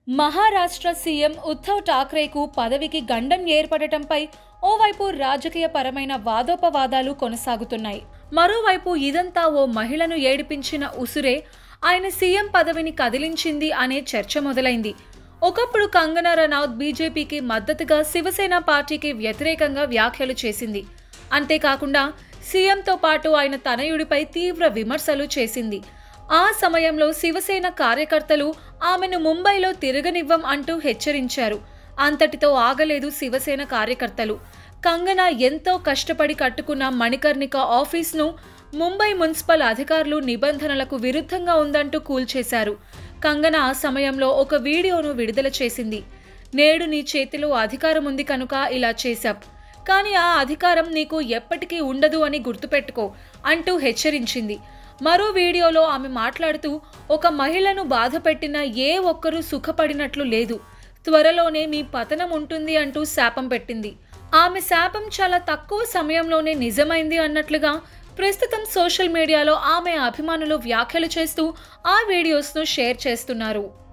Maharashtra CM Uddhav ఠాక్రేకు పదవికి గండం ఏర్పడటంపై ఓవైపు రాజకీయ పరమైన వాదోపవాదాలు కొనసాగుతున్నాయి మరోవైపు ఇదంతా ఓ మహిళను ఏడిపించిన ఉసురే ఆయన సీఎం పదవిని కదిలించింది అనే చర్చ మొదలైంది ఒకప్పుడు కంగనా రనౌత్ బీజేపీకి మద్దతుగా శివసేన పార్టీకి వ్యతిరేకంగా వ్యాఖ్యలు చేసింది అంతేకాకుండా సీఎంతో పాటు ఆయన తనయుడిపై తీవ్ర విమర్శలు చేసింది ఆ సమయంలో శివసేన కార్యకర్తలు ఆమెను ముంబైలో తిరగనివ్వం అంటూ హెచ్చరించారు అంతటితో ఆగలేదు శివసేన కార్యకర్తలు కంగనా ఎంతో కష్టపడి కట్టుకున్న మణికర్ణిక ఆఫీస్ను ముంబై మున్సిపల్ అధికారులు నిబంధనలకు విరుద్ధంగా ఉందంటూ కూల్చేశారు కంగనా ఆ సమయంలో ఒక వీడియోను విడుదల చేసింది నేడు నీ చేతిలో అధికారం ఉంది కనుక ఇలా చేశాం కానీ ఆ అధికారం నీకు ఎప్పటికీ ఉండదు అని గుర్తుపెట్టుకో అంటూ హెచ్చరించింది మరో వీడియోలో ఆమె మాట్లాడుతూ ఒక మహిళను బాధపెట్టిన ఏ ఒక్కరూ సుఖపడినట్లు లేదు త్వరలోనే మీ పతనం ఉంటుంది అంటూ శాపం పెట్టింది ఆమె శాపం చాలా తక్కువ సమయంలోనే నిజమైంది అన్నట్లుగా ప్రస్తుతం సోషల్ మీడియాలో ఆమె అభిమానులు వ్యాఖ్యలు చేస్తూ ఆ వీడియోస్ను షేర్ చేస్తున్నారు